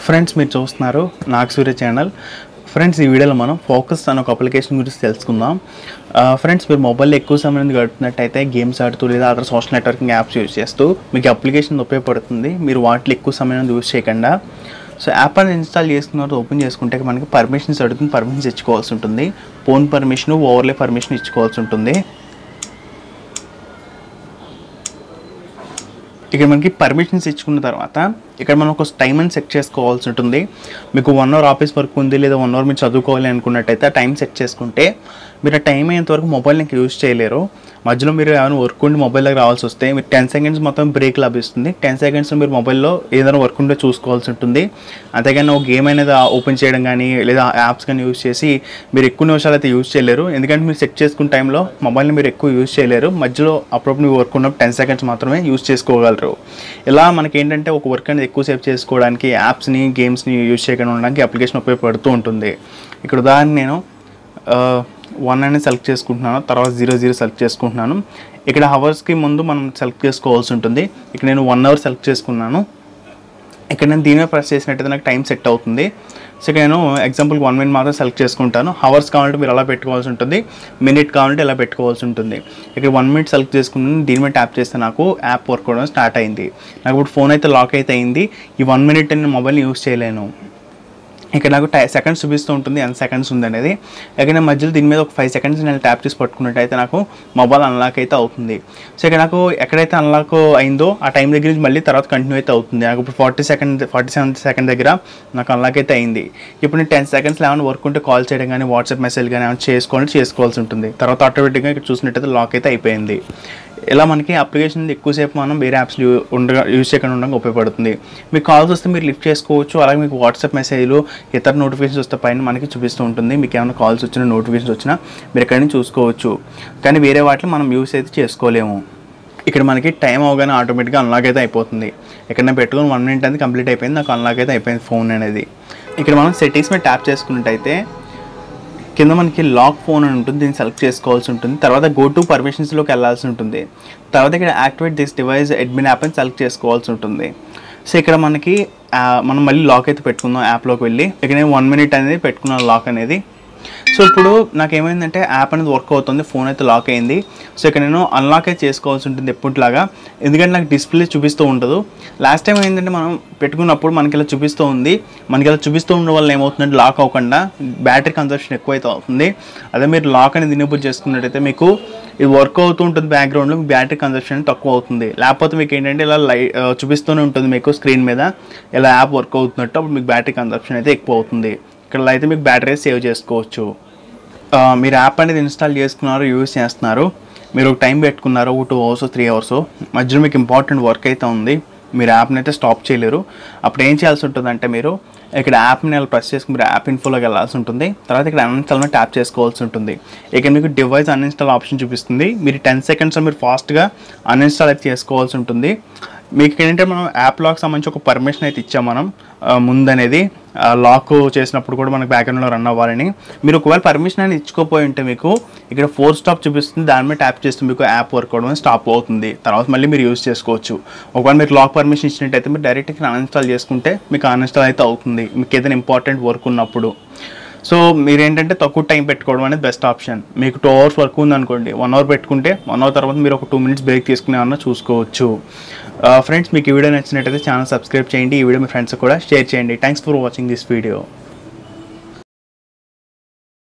friends మీరు చూస్తున్నారు నాగ్ సూర్య channel friends ఈ వీడియోలో మనం ఫోకస్ అనే ఒక అప్లికేషన్ గురించి తెలుసుకుందాం ఆ, ఫ్రెండ్స్ మీరు మొబైల్లో ఎక్కువ సమయం గడుపుతున్నట్టయితే గేమ్స్ ఆడుతూ లేదా other social networking apps use చేస్తూ మీకు అప్లికేషన్ ఉపయోగపడుతుంది మీరు వాటిలో ఎక్కువ సమయం యూజ్ చేయకుండా సో యాప్ అనేది ఇన్స్టాల్ చేసుకున్న తర్వాత ఓపెన్ చేసుకుంటే మనకి పర్మిషన్స్ అడుగుతుంది పర్మిషన్స్ ఇచ్చుకోవాల్సి ఉంటుంది ఫోన్ పర్మిషన్ ఓవర్లే పర్మిషన్ ఇచ్చుకోవాల్సి ఉంటుంది ఇక్కడ మనకి పర్మిషన్స్ ఇచ్చుకున్న తర్వాత ఇక్కడ మనం ఒక టైం అని సెట్ చేసుకోవాల్సి ఉంటుంది మీకు వన్ అవర్ ఆఫీస్ వర్క్ ఉంది లేదా వన్ అవర్ మీరు చదువుకోవాలి అనుకున్నట్టయితే ఆ టైం సెట్ చేసుకుంటే మీరు ఆ టైం అయ్యేంత వరకు మొబైల్ ఇంకా యూజ్ చేయలేరు మధ్యలో మీరు ఏమైనా వర్క్ ఉండి మొబైల్ దగ్గర రావాల్సి వస్తే మీరు టెన్ సెకండ్స్ మొత్తం బ్రేక్ లభిస్తుంది టెన్ సెకండ్స్ మీరు మొబైల్లో ఏదైనా వర్క్ ఉంటే చూసుకోవాల్సి ఉంటుంది అంతేగాని ఒక గేమ్ అనేది ఓపెన్ చేయడం కానీ లేదా యాప్స్ కానీ యూజ్ చేసి మీరు ఎక్కువ నిమిషాలు అయితే యూజ్ చేయలేరు ఎందుకంటే మీరు సెట్ చేసుకున్న టైంలో మొబైల్ని మీరు ఎక్కువ యూజ్ చేయలేరు మధ్యలో అప్పుడప్పుడు మీరు వర్క్ ఉన్నప్పుడు టెన్ సెకండ్స్ మాత్రమే యూజ్ చేసుకోగలరు ఇలా మనకి ఏంటంటే ఒక వర్క్ అనేది ఎక్కువసేపు చేసుకోవడానికి యాప్స్ని గేమ్స్ని యూజ్ చేయకుండా ఉండడానికి అప్లికేషన్ ఉపయోగపడుతూ ఉంటుంది ఇక్కడ ఉదాహరణ నేను వన్ అనేది సెలెక్ట్ చేసుకుంటున్నాను తర్వాత జీరో జీరో సెలెక్ట్ చేసుకుంటున్నాను ఇక్కడ హవర్స్కి ముందు మనం సెలెక్ట్ చేసుకోవాల్సి ఉంటుంది ఇక్కడ నేను వన్ అవర్ సెలెక్ట్ చేసుకున్నాను ఇక్కడ నేను దీని మీద ప్రెస్ చేసినట్టయితే నాకు టైం సెట్ అవుతుంది సో ఇక్కడ నేను ఎగ్జాంపుల్ వన్ మినిట్ మాత్రం సెలెక్ట్ చేసుకుంటాను హవర్స్ కావాలంటే మీరు అలా పెట్టుకోవాల్సి ఉంటుంది మినిట్ కావాలంటే ఇలా పెట్టుకోవాల్సి ఉంటుంది ఇక్కడ వన్ మినిట్ సెలెక్ట్ చేసుకున్నాను దీని మీద ట్యాప్ చేస్తే నాకు యాప్ వర్క్ అవడం స్టార్ట్ అయింది నాకు ఇప్పుడు ఫోన్ అయితే లాక్ అయితే అయింది ఈ వన్ మినిట్ నేను మొబైల్ని యూస్ చేయలేను ఇక్కడ నాకు టై సెకండ్స్ చూపిస్తూ ఉంటుంది ఎంత సెకండ్స్ ఉంది అనేది ఇక్కడ నేను మధ్యలో దీని మీద ఒక ఫైవ్ సెకండ్స్ నేను ట్యాప్ చేసి పట్టుకున్నట్టయితే నాకు మొబైల్ అన్లాక్ అయితే అవుతుంది సో ఇక్కడ నాకు ఎక్కడైతే అన్లాక్ అయిందో ఆ టైం దగ్గర నుంచి మళ్ళీ తర్వాత కంటిన్యూ అయితే అవుతుంది నాకు ఇప్పుడు forty second forty seven second దగ్గర నాకు అన్లాక్ అయితే అయింది ఇప్పుడు నేను టెన్ సెకండ్స్లో ఏమైనా వర్క్ ఉంటే కాల్ చేయడం కానీ వాట్సాప్ మెసేజ్ కానీ ఏమైనా చేసుకోవాలి చేసుకోవాల్సి ఉంటుంది తర్వాత ఆటోమేటిక్గా ఇక్కడ చూసినట్టయితే లాక్ అయితే అయిపోయింది ఇలా మనకి అప్లికేషన్ ఎక్కువసేపు మనం వేరే యాప్స్ ఉండగా యూజ్ చేయకుండా ఉండగా ఉపయోగపడుతుంది మీకు కాల్స్ వస్తే మీరు లిఫ్ట్ చేసుకోవచ్చు అలాగే మీకు వాట్సాప్ మెసేజ్లు ఇతర నోటిఫికేషన్స్ వస్తే పైన మనకి చూపిస్తూ ఉంటుంది మీకు ఏమైనా కాల్స్ వచ్చినా నోటిఫికేషన్స్ వచ్చినా మీరు ఎక్కడి నుంచి చూసుకోవచ్చు కానీ వేరే వాటిలో మనం యూస్ అయితే చేసుకోలేము ఇక్కడ మనకి టైం అవగానే ఆటోమేటిక్గా అన్లాక్ అయితే అయిపోతుంది ఇక్కడ నేను పెట్టుకుని వన్ మినిట్ అనేది కంప్లీట్ అయిపోయింది నాకు అన్లాక్ అయితే అయిపోయింది ఫోన్ అనేది ఇక్కడ మనం సెట్టింగ్స్ మీద ట్యాప్ చేసుకున్నట్టయితే కింద మనకి లాక్ ఫోన్ అని ఉంటుంది దీన్ని సెలెక్ట్ చేసుకోవాల్సి ఉంటుంది తర్వాత గో టు పర్మిషన్స్లోకి వెళ్ళాల్సి ఉంటుంది తర్వాత ఇక్కడ activate this device admin app అని సెలెక్ట్ చేసుకోవాల్సి ఉంటుంది సో ఇక్కడ మనకి ఆ, మనం మళ్ళీ లాక్ అయితే పెట్టుకుందాం యాప్లోకి వెళ్ళి ఇక్కడ నేను వన్ మినిట్ అనేది పెట్టుకున్నాను లాక్ అనేది సో ఇప్పుడు నాకు ఏమైందంటే యాప్ అనేది వర్క్ అవుతుంది ఫోన్ అయితే లాక్ అయింది సో ఇక్కడ నేను అన్లాక్ అయితే చేసుకోవాల్సి ఉంటుంది ఎప్పటిలాగా ఎందుకంటే నాకు డిస్ప్లే చూపిస్తూ ఉండదు లాస్ట్ టైం ఏంటంటే మనం పెట్టుకున్నప్పుడు మనకి ఇలా చూపిస్తూ ఉంది మనకి ఇలా చూపిస్తూ ఉండడం వల్ల ఏమవుతుందంటే లాక్ అవ్వకుండా బ్యాటరీ కన్సంప్షన్ ఎక్కువైతే అవుతుంది అదే మీరు లాక్ అనేది ఇనేబుల్ చేసుకున్నట్టయితే మీకు ఇది వర్క్ అవుతూ ఉంటుంది బ్యాక్గ్రౌండ్లో మీకు బ్యాటరీ కన్సంప్షన్ తక్కువ అవుతుంది లేకపోతే మీకు ఏంటంటే ఇలా లై ఆ, చూపిస్తూనే ఉంటుంది మీకు స్క్రీన్ మీద ఇలా యాప్ వర్క్ అవుతున్నట్టు అప్పుడు మీకు బ్యాటరీ కన్సంప్షన్ అయితే ఎక్కువ అవుతుంది ఇక్కడ అయితే మీకు బ్యాటరీ సేవ్ చేసుకోవచ్చు ఆ, మీరు యాప్ అనేది ఇన్స్టాల్ చేసుకున్నారు యూజ్ చేస్తున్నారు మీరు ఒక టైం పెట్టుకున్నారు ఒక టూ అవర్స్ త్రీ అవర్స్ మధ్యలో మీకు ఇంపార్టెంట్ వర్క్ అయితే ఉంది మీరు యాప్ని అయితే స్టాప్ చేయలేరు అప్పుడు ఏం చేయాల్సి ఉంటుందంటే మీరు ఇక్కడ యాప్ని ఇలా ప్రెస్ చేసుకుని మీరు యాప్ ఇన్ఫోలోకి వెళ్ళాల్సి ఉంటుంది తర్వాత ఇక్కడ అన్ఇన్స్టాల్ మీద ట్యాప్ చేసుకోవాల్సి ఉంటుంది ఇక్కడ మీకు డివైస్ అన్ఇన్స్టాల్ ఆప్షన్ చూపిస్తుంది మీరు టెన్ సెకండ్స్లో మీరు ఫాస్ట్గా అన్ఇన్స్టాల్ అయితే చేసుకోవాల్సి ఉంటుంది మీకు ఏంటంటే మనం యాప్ లాక్ సంబంధించి ఒక పర్మిషన్ అయితే ఇచ్చాం మనం ఆ, ముందనేది లాక్ చేసినప్పుడు కూడా మనకు బ్యాక్గ్రౌండ్లో రన్ అవ్వాలని మీరు ఒకవేళ పర్మిషన్ అనేది ఇచ్చుకోపోయి ఉంటే మీకు ఇక్కడ ఫోర్ స్టాప్ చూపిస్తుంది దాని మీద ట్యాప్ చేస్తే మీకు యాప్ వర్క్ అవడం స్టాప్ అవుతుంది తర్వాత మళ్ళీ మీరు యూస్ చేసుకోవచ్చు ఒకవేళ మీరు లాక్ పర్మిషన్ ఇచ్చినట్టయితే మీరు డైరెక్ట్గా అన్ఇన్స్టాల్ చేసుకుంటే మీకు అన్ఇన్స్టాల్ అయితే అవుతుంది మీకు ఏదైనా ఇంపార్టెంట్ వర్క్ ఉన్నప్పుడు సో మీరు ఏంటంటే తక్కువ టైం పెట్టుకోవడం అనేది బెస్ట్ ఆప్షన్ మీకు టూ అవర్స్ వర్క్ ఉందనుకోండి వన్ అవర్ పెట్టుకుంటే వన్ అవర్ తర్వాత మీరు ఒక టూ మినిట్స్ బ్రేక్ తీసుకునే అన్న చూసుకోవచ్చు ఫ్రెండ్స్ మీకు ఈ వీడియో నచ్చినట్టయితే ఛానల్ సబ్స్క్రైబ్ చేయండి ఈ వీడియో మీ ఫ్రెండ్స్ కూడా షేర్ చేయండి thanks for watching this video